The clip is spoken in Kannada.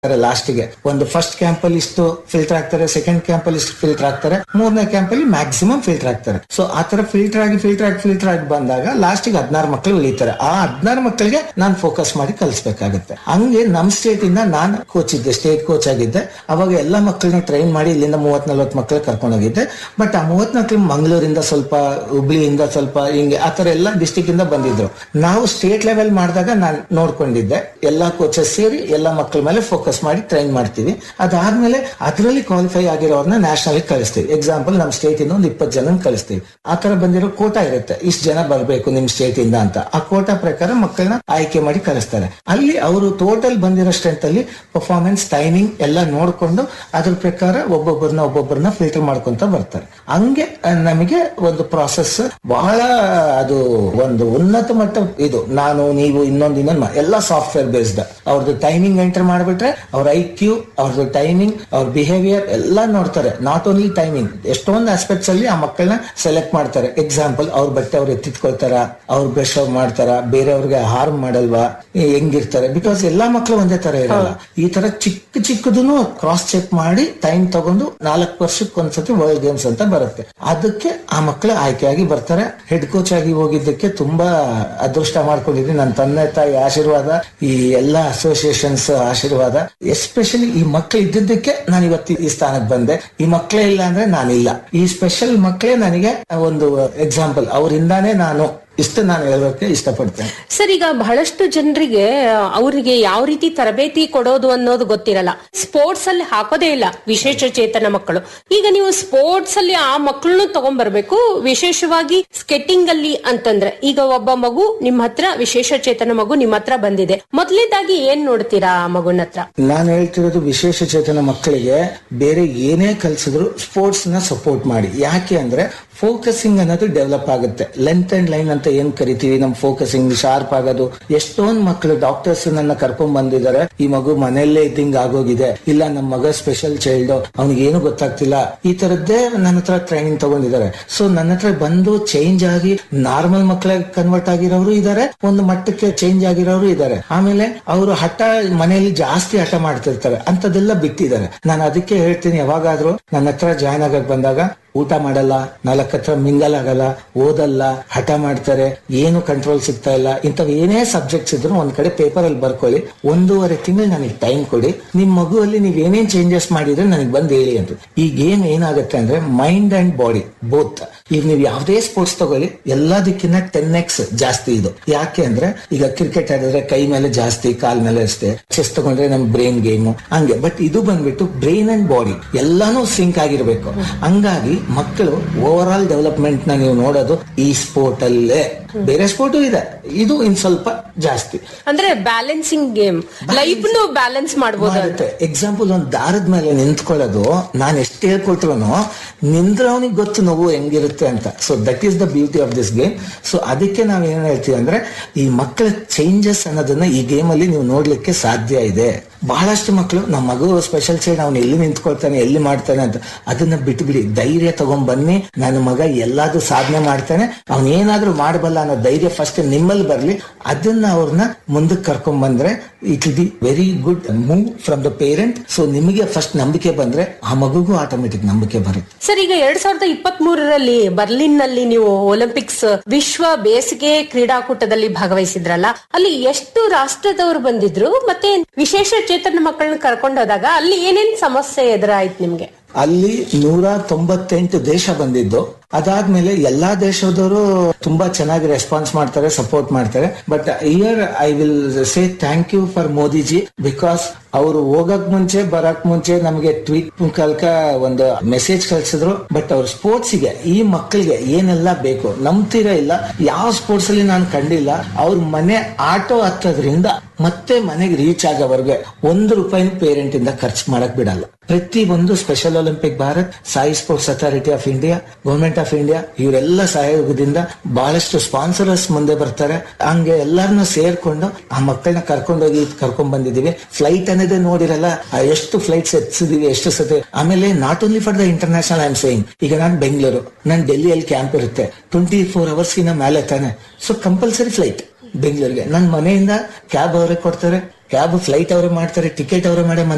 ಲಾಸ್ಟ್ಗೆ ಒಂದು ಫಸ್ಟ್ ಕ್ಯಾಂಪ್ ಅಲ್ಲಿ ಇಷ್ಟು ಫಿಲ್ಟರ್ ಆಗ್ತಾರೆ ಸೆಕೆಂಡ್ ಕ್ಯಾಂಪ್ ಅಲ್ಲಿ ಇಷ್ಟು ಫಿಲ್ಟರ್ ಆಗ್ತಾರೆ ಮೂರನೇ ಕ್ಯಾಂಪ್ ಅಲ್ಲಿ ಮ್ಯಾಕ್ಸಿಮಮ್ ಫಿಲ್ಟರ್ ಆಗ್ತಾರೆ ಸೊ ಆ ತರ ಫಿಲ್ಟರ್ ಆಗಿ ಫಿಲ್ಟರ್ ಆಗಿ ಫಿಲ್ಟರ್ ಆಗಿ ಬಂದಾಗ ಲಾಸ್ಟ್ಗೆ ಹದಿನಾರು ಮಕ್ಕಳು ಉಳಿತಾರೆ ಆ ಹದಿನಾರು ಮಕ್ಕಳಿಗೆ ನಾನು ಫೋಕಸ್ ಮಾಡಿ ಕಲಿಸ್ಬೇಕಾಗುತ್ತೆ ಹಂಗೆ ನಮ್ ಸ್ಟೇಟ್ ಇಂದ ನಾನು ಕೋಚ್ ಇದ್ದೆ ಸ್ಟೇಟ್ ಕೋಚ್ ಆಗಿದ್ದೆ ಅವಾಗ ಎಲ್ಲ ಮಕ್ಕಳನ್ನ ಟ್ರೈನ್ ಮಾಡಿ ಇಲ್ಲಿಂದ ಮೂವತ್ ನಲ್ವತ್ತು ಮಕ್ಕಳು ಕರ್ಕೊಂಡು ಹೋಗಿದ್ದೆ ಬಟ್ ಆ ಮೂವತ್ ಮಕ್ಕಳು ಮಂಗಳೂರಿಂದ ಸ್ವಲ್ಪ ಹುಬ್ಳಿಯಿಂದ ಸ್ವಲ್ಪ ಹಿಂಗೆ ಆ ತರ ಎಲ್ಲ ಡಿಸ್ಟಿಕ್ ಇಂದ ಬಂದಿದ್ರು ನಾವು ಸ್ಟೇಟ್ ಲೆವೆಲ್ ಮಾಡಿದಾಗ ನಾನು ನೋಡ್ಕೊಂಡಿದ್ದೆ ಎಲ್ಲಾ ಕೋಚಸ್ ಸೇರಿ ಎಲ್ಲ ಮಕ್ಕಳ ಮೇಲೆ ಫೋಕಸ್ ಮಾಡಿ ಟ್ರೈನ್ ಮಾಡ್ತೀವಿ ಅದಾದ್ಮೇಲೆ ಅದರಲ್ಲಿ ಕ್ವಾಲಿಫೈ ಆಗಿರೋರ್ನ ನ್ಯಾಷನಲ್ ಕಳಿಸ್ತೀವಿ ಎಕ್ಸಾಂಪಲ್ ನಮ್ಮ ಸ್ಟೇಟ್ ಇಂದ ಒಂದು ಇಪ್ಪತ್ತು ಜನ ಕಳಿಸ್ತೀವಿ ಆ ತರ ಬಂದಿರೋ ಕೋಟಾ ಇರುತ್ತೆ ಇಷ್ಟು ಜನ ಬರಬೇಕು ನಿಮ್ ಸ್ಟೇಟ್ ಇಂದ ಅಂತ ಆ ಕೋಟಾ ಪ್ರಕಾರ ಮಕ್ಕಳನ್ನ ಆಯ್ಕೆ ಮಾಡಿ ಕಳಿಸ್ತಾರೆ ಅಲ್ಲಿ ಅವರು ಟೋಟಲ್ ಬಂದಿರೋ ಸ್ಟ್ರೆಂತ್ ಅಲ್ಲಿ ಪರ್ಫಾರ್ಮೆನ್ಸ್ ಟೈಮಿಂಗ್ ಎಲ್ಲ ನೋಡ್ಕೊಂಡು ಅದ್ರ ಪ್ರಕಾರ ಒಬ್ಬೊಬ್ಬರನ್ನ ಒಬ್ಬೊಬ್ಬರನ್ನ ಫಿಲ್ಟರ್ ಮಾಡ್ಕೊಂತ ಬರ್ತಾರೆ ಹಂಗೆ ಆ, ನಮಗೆ ಒಂದು ಪ್ರಾಸೆಸ್ ಬಹಳ ಅದು ಒಂದು ಉನ್ನತ ಮಟ್ಟ ಇದು ನಾನು ನೀವು ಇನ್ನೊಂದು ಇನ್ನೊಂದು ಮಾ- ಎಲ್ಲ ಸಾಫ್ಟ್ವೇರ್ ಬೇಸ್ಡ್ ಅವ್ರದ್ದು ಟೈಮಿಂಗ್ ಎಂಟರ್ ಮಾಡ್ಬಿಟ್ರೆ ಅವ್ರ ಐ ಕ್ಯೂ ಅವ್ರದ್ದು ಟೈಮಿಂಗ್ ಅವ್ರ ಬಿಹೇವಿಯರ್ ಎಲ್ಲ ನೋಡ್ತಾರೆ ನಾಟ್ ಓನ್ಲಿ ಟೈಮಿಂಗ್ ಎಷ್ಟೊಂದು ಆಸ್ಪೆಕ್ಟ್ಸ್ ಅಲ್ಲಿ ಆ ಮಕ್ಕಳನ್ನ ಸೆಲೆಕ್ಟ್ ಮಾಡ್ತಾರೆ ಎಕ್ಸಾಂಪಲ್ ಅವ್ರ ಬಟ್ಟೆ ಅವ್ರು ಎತ್ತಿಟ್ಕೊಳ್ತಾರ ಅವ್ರ ಬ್ರಷ್ ಅವ್ರು ಮಾಡ್ತಾರ ಬೇರೆಯವ್ರಿಗೆ ಹಾರ್ಮ್ ಮಾಡಲ್ವಾ ಈ ಹೆಂಗಿರ್ತಾರೆ ಬಿಕಾಸ್ ಎಲ್ಲಾ ಮಕ್ಕಳು ಒಂದೇ ತರ ಇರಲ್ಲ ಈ ತರ ಚಿಕ್ಕ ಚಿಕ್ಕದನ್ನು ಕ್ರಾಸ್ ಚೆಕ್ ಮಾಡಿ ಟೈಮ್ ತಗೊಂಡು ನಾಲ್ಕು ವರ್ಷಕ್ಕೆ ಒಂದ್ಸತಿ ವರ್ಲ್ಡ್ ಗೇಮ್ಸ್ ಅಂತ ಬರುತ್ತೆ ಅದಕ್ಕೆ ಆ ಮಕ್ಕಳು ಆಯ್ಕೆಯಾಗಿ ಬರ್ತಾರೆ ಹೆಡ್ ಕೋಚ್ ಆಗಿ ಹೋಗಿದ್ದಕ್ಕೆ ತುಂಬಾ ಅದೃಷ್ಟ ಮಾಡ್ಕೊಂಡಿದ್ದೀನಿ ನನ್ನ ತಂದೆ ತಾಯಿ ಆಶೀರ್ವಾದ ಈ ಎಲ್ಲಾ ಅಸೋಸಿಯೇಷನ್ಸ್ ಆಶೀರ್ವಾದ ಎಸ್ಪೆಷಲಿ ಈ ಮಕ್ಕಳು ಇದ್ದಿದ್ದಕ್ಕೆ ನಾನು ಇವತ್ತು ಈ ಸ್ಥಾನಕ್ಕೆ ಬಂದೆ ಈ ಮಕ್ಕಳೇ ಇಲ್ಲ ಅಂದ್ರೆ ನಾನಿಲ್ಲ ಈ ಸ್ಪೆಷಲ್ ಮಕ್ಕಳೇ ನನಗೆ ಒಂದು ಎಕ್ಸಾಂಪಲ್ ಅವರಿಂದಾನೇ ನಾನು ಇಷ್ಟು ನಾನು ಹೇಳೋಕೆ ಇಷ್ಟಪಡ್ತೇನೆ ಸರ್ ಈಗ ಬಹಳಷ್ಟು ಜನರಿಗೆ ಅವರಿಗೆ ಯಾವ ರೀತಿ ತರಬೇತಿ ಕೊಡೋದು ಅನ್ನೋದು ಗೊತ್ತಿರಲ್ಲ ಸ್ಪೋರ್ಟ್ಸ್ ಅಲ್ಲಿ ಹಾಕೋದೇ ಇಲ್ಲ ವಿಶೇಷ ಚೇತನ ಮಕ್ಕಳು ಈಗ ನೀವು ಸ್ಪೋರ್ಟ್ಸ್ ಅಲ್ಲಿ ಆ ಮಕ್ಕಳನ್ನು ತಗೊಂಡ್ಬರ್ಬೇಕು ವಿಶೇಷವಾಗಿ ಸ್ಕೆಟಿಂಗ್ ಅಲ್ಲಿ ಅಂತಂದ್ರೆ ಈಗ ಒಬ್ಬ ಮಗು ನಿಮ್ಮ ಹತ್ರ ವಿಶೇಷ ಚೇತನ ಮಗು ನಿಮ್ಮ ಹತ್ರ ಬಂದಿದೆ ಮೊದಲನೇದಾಗಿ ಏನ್ ನೋಡ್ತೀರಾ ಆ ಮಗುನ ಹತ್ರ ನಾನು ಹೇಳ್ತಿರೋದು ವಿಶೇಷ ಚೇತನ ಮಕ್ಕಳಿಗೆ ಬೇರೆ ಏನೇ ಕಲಿಸಿದ್ರು ಸ್ಪೋರ್ಟ್ಸ್ ನ ಸಪೋರ್ಟ್ ಮಾಡಿ ಯಾಕೆ ಅಂದ್ರೆ ಫೋಕಸಿಂಗ್ ಅನ್ನೋದು ಡೆವಲಪ್ ಆಗುತ್ತೆ ಲೆಂತ್ ಅಂಡ್ ಲೈನ್ ಅಂತ ಏನ್ ಕರಿತೀವಿ ನಮ್ ಫೋಕಸಿಂಗ್ ಶಾರ್ಪ್ ಆಗೋದು ಎಷ್ಟೊಂದ್ ಮಕ್ಕಳು ಡಾಕ್ಟರ್ಸ್ ನನ್ನ ಕರ್ಕೊಂಡ್ ಬಂದಿದ್ದಾರೆ ಈ ಮಗು ಮನೆಯಲ್ಲೇ ಇದ್ದಂಗ್ ಆಗೋಗಿದೆ ಇಲ್ಲ ನಮ್ಮ ಮಗ ಸ್ಪೆಷಲ್ ಚೈಲ್ಡ್ ಅವ್ನಿಗೆ ಏನು ಗೊತ್ತಾಗ್ತಿಲ್ಲ ಈ ತರದ್ದೇ ನನ್ನ ಹತ್ರ ಟ್ರೈನಿಂಗ್ ತಗೊಂಡಿದ್ದಾರೆ ಸೊ ನನ್ನ ಹತ್ರ ಬಂದು ಚೇಂಜ್ ಆಗಿ ನಾರ್ಮಲ್ ಮಕ್ಕಳಾಗಿ ಕನ್ವರ್ಟ್ ಆಗಿರೋರು ಇದ್ದಾರೆ ಒಂದು ಮಟ್ಟಕ್ಕೆ ಚೇಂಜ್ ಆಗಿರೋರು ಇದ್ದಾರೆ ಆಮೇಲೆ ಅವರು ಹಠ ಮನೆಯಲ್ಲಿ ಜಾಸ್ತಿ ಹಠ ಮಾಡ್ತಿರ್ತಾರೆ ಅಂತದೆಲ್ಲ ಬಿಟ್ಟಿದ್ದಾರೆ ನಾನು ಅದಕ್ಕೆ ಹೇಳ್ತೀನಿ ಯಾವಾಗಾದ್ರೂ ನನ್ನ ಹತ್ರ ಜಾಯ್ನ್ ಆಗಕ್ ಬಂದಾಗ ಊಟ ಮಾಡಲ್ಲ ನಾಲ್ಕು ಹತ್ರ ಮಿಂಗಲ್ ಆಗಲ್ಲ ಓದಲ್ಲ ಹಠ ಮಾಡ್ತಾರೆ ಏನು ಕಂಟ್ರೋಲ್ ಸಿಗ್ತಾ ಇಲ್ಲ ಇಂಥವ್ ಏನೇ ಸಬ್ಜೆಕ್ಟ್ಸ್ ಇದ್ರು ಒಂದ್ ಕಡೆ ಪೇಪರ್ ಅಲ್ಲಿ ಬರ್ಕೊಳ್ಳಿ ಒಂದೂವರೆ ತಿಂಗಳು ನನಗೆ ಟೈಮ್ ಕೊಡಿ ನಿಮ್ ಮಗುವಲ್ಲಿ ನೀವ್ ಏನೇನ್ ಚೇಂಜಸ್ ಮಾಡಿದ್ರೆ ನನಗೆ ಬಂದ್ ಹೇಳಿ ಅಂತ ಈ ಗೇಮ್ ಏನಾಗುತ್ತೆ ಅಂದ್ರೆ ಮೈಂಡ್ ಅಂಡ್ ಬಾಡಿ ಬೋತ್ ಈಗ ನೀವು ಯಾವ್ದೇ ಸ್ಪೋರ್ಟ್ಸ್ ತಗೊಳ್ಳಿ ಎಲ್ಲದಕ್ಕಿಂತ ಟೆನ್ ಎಕ್ಸ್ ಜಾಸ್ತಿ ಇದು ಯಾಕೆ ಅಂದ್ರೆ ಈಗ ಕ್ರಿಕೆಟ್ ಆಡಿದ್ರೆ ಕೈ ಮೇಲೆ ಜಾಸ್ತಿ ಕಾಲ್ ಮೇಲೆ ಅಷ್ಟೇ ಚೆಸ್ ತಗೊಂಡ್ರೆ ನಮ್ ಬ್ರೈನ್ ಗೇಮ್ ಹಂಗೆ ಬಟ್ ಇದು ಬಂದ್ಬಿಟ್ಟು ಬ್ರೈನ್ ಅಂಡ್ ಬಾಡಿ ಎಲ್ಲಾನು ಸಿಂಕ್ ಆಗಿರ್ಬೇಕು ಹಂಗಾಗಿ ಮಕ್ಕಳು ಓವರ್ ಆಲ್ ಡೆವಲಪ್ಮೆಂಟ್ ನ ನೀವು ನೋಡೋದು ಈ ಸ್ಪೋರ್ಟ್ ಅಲ್ಲೇ ಬೇರೆ ಸ್ಪೋರ್ಟು ಇದೆ ಇದು ಇನ್ ಸ್ವಲ್ಪ ಜಾಸ್ತಿ ಅಂದ್ರೆ ಬ್ಯಾಲೆನ್ಸಿಂಗ್ ಗೇಮ್ ಲೈಫ್ ನು ಬ್ಯಾಲೆನ್ಸ್ ಮಾಡ್ಬೋದು ಅಂತ ಮಾಡುತ್ತೆ ಎಕ್ಸಾಂಪಲ್ ಒಂದ್ ದಾರದ ಮೇಲೆ ನಿಂತ್ಕೊಳ್ಳೋದು ನಾನು ಎಷ್ಟು ಹೇಳ್ಕೊಟ್ರು ನಿಂದ್ರವನಿಗೆ ಗೊತ್ತು ನೋವು ಹೆಂಗಿರುತ್ತೆ ಅಂತ so that is the beauty of this game so ಅದಕ್ಕೆ ನಾವ್ ಏನ್ ಹೇಳ್ತೀವಿ ಅಂದ್ರೆ ಈ ಮಕ್ಕಳ ಚೇಂಜಸ್ ಅನ್ನೋದನ್ನ ಈ ಗೇಮ್ ಅಲ್ಲಿ ನೀವು ನೋಡ್ಲಿಕ್ಕೆ ಸಾಧ್ಯ ಇದೆ ಬಹಳಷ್ಟು ಮಕ್ಕಳು ನಮ್ಮ ಮಗು ಸ್ಪೆಷಲ್ ಸೈಡ್ ಅವ್ನು ಎಲ್ಲಿ ನಿಂತ್ಕೊಳ್ತಾನೆ ಎಲ್ಲಿ ಮಾಡ್ತಾನೆ ಅಂತ ಅದನ್ನ ಬಿಟ್ಟು ಬಿಡಿ ಧೈರ್ಯ ತಗೊಂಡ್ ಬನ್ನಿ ನನ್ನ ಮಗ ಎಲ್ಲಾದ್ರೂ ಸಾಧನೆ ಮಾಡ್ತಾನೆ ಅವ್ನ್ ಏನಾದ್ರೂ ಮಾಡಬಲ್ಲ ಅನ್ನೋ ಧೈರ್ಯ ಫಸ್ಟ್ ನಿಮ್ಮಲ್ಲಿ ಬರ್ಲಿ ಅದನ್ನ ಅವ್ರನ್ನ ಮುಂದಕ್ಕೆ ಕರ್ಕೊಂಡ್ ಬಂದ್ರೆ it will be very good move from the parent so ನಿಮಗೆ ಫಸ್ಟ್ ನಂಬಿಕೆ ಬಂದ್ರೆ ಆ ಮಗುಗೂ ಆಟೋಮೆಟಿಕ್ ನಂಬಿಕೆ ಬರುತ್ತೆ ಸರ್ ಈಗ ಎರಡ್ ಸಾವಿರದ ಇಪ್ಪತ್ತ್ ಮೂರರಲ್ಲಿ ಬರ್ಲಿನ್ ನಲ್ಲಿ ನೀವು ಒಲಿಂಪಿಕ್ಸ್ ವಿಶ್ವ ಬೇಸಿಗೆ ಕ್ರೀಡಾಕೂಟದಲ್ಲಿ ಭಾಗವಹಿಸಿದ್ರಲ್ಲ ಅಲ್ಲಿ ಎಷ್ಟು ರಾಷ್ಟ್ರದವರು ಬಂದಿದ್ರು ಮತ್ತೆ ವಿಶೇಷ ಚೇತನ ಮಕ್ಕಳನ್ನ ಕರ್ಕೊಂಡು ಹೋದಾಗ ಅಲ್ಲಿ ಏನೇನ್ ಸಮಸ್ಯೆ ಎದುರಾಯ್ತು ನಿಮ್ಗೆ ಅಲ್ಲಿ ನೂರ ತೊಂಬತ್ತೆಂಟು ದೇಶ ಬಂದಿದ್ದು ಅದಾದ್ಮೇಲೆ ಎಲ್ಲಾ ದೇಶದವರು ತುಂಬಾ ಚೆನ್ನಾಗಿ ರೆಸ್ಪಾನ್ಸ್ ಮಾಡ್ತಾರೆ ಸಪೋರ್ಟ್ ಮಾಡ್ತಾರೆ but here I will say thank you for Modiji because ಅವರು ಹೋಗಕ್ ಮುಂಚೆ ಬರಕ್ ಮುಂಚೆ ನಮಗೆ ಟ್ವೀಟ್ ಮುಖಾಲ್ಕ ಒಂದು ಮೆಸೇಜ್ ಕಳ್ಸಿದ್ರು ಬಟ್ ಅವ್ರ ಸ್ಪೋರ್ಟ್ಸ್ ಗೆ ಈ ಮಕ್ಕಳಿಗೆ ಏನೆಲ್ಲ ಬೇಕು ನಂಬ್ತೀರಾ ಇಲ್ಲ ಯಾವ ಸ್ಪೋರ್ಟ್ಸ್ ಅಲ್ಲಿ ನಾನು ಕಂಡಿಲ್ಲ ಅವ್ರ ಮನೆ ಆಟೋ ಹತ್ತೋದ್ರಿಂದ ಮತ್ತೆ ಮನೆಗೆ ರೀಚ್ ಆಗೋವರೆಗೆ ಒಂದು ರೂಪಾಯಿ ಪೇರೆಂಟ್ ಇಂದ ಖರ್ಚು ಮಾಡಕ್ ಬಿಡಲ್ಲ ಪ್ರತಿ ಒಂದು special olympic Bharat SAI sports authority of India government of India ಇವರೆಲ್ಲ ಸಹಯೋಗದಿಂದ ಬಹಳಷ್ಟು ಸ್ಪಾನ್ಸರರ್ಸ್ ಮುಂದೆ ಬರ್ತಾರೆ ಹಂಗೆ ಎಲ್ಲರನ್ನ ಸೇರ್ಕೊಂಡು ಆ ಮಕ್ಕಳನ್ನ ಕರ್ಕೊಂಡೋಗಿ ಕರ್ಕೊಂಡ್ ಬಂದಿದೀವಿ ಫ್ಲೈಟ್ ಅನ್ನೋದೇ ನೋಡಿರಲ್ಲ ಆ ಎಷ್ಟು ಫ್ಲೈಟ್ಸ್ ಎತ್ಸಿದೀವಿ ಎಷ್ಟು ಸತಿ ಆಮೇಲೆ not only for the international I am saying ಈಗ ನಾನು ಬೆಂಗಳೂರು ನಾನು ಡೆಲ್ಲಿಯಲ್ಲಿ ಕ್ಯಾಂಪ್ ಇರುತ್ತೆ ಟ್ವೆಂಟಿ ಫೋರ್ ಅವರ್ಸ್ಗಿನ ಮೇಲೆ ತಾನೆ ಸೊ ಕಂಪಲ್ಸರಿ ಫ್ಲೈಟ್ ಬೆಂಗಳೂರಿಗೆ ನನ್ನ ಮನೆಯಿಂದ ಕ್ಯಾಬ್ ಅವರೇ ಕೊಡ್ತಾರೆ ಕ್ಯಾಬ್ ಫ್ಲೈಟ್ ಅವರೇ ಮಾಡ್ತಾರೆ ಟಿಕೆಟ್ ಅವರೇ ಮಾಡಿ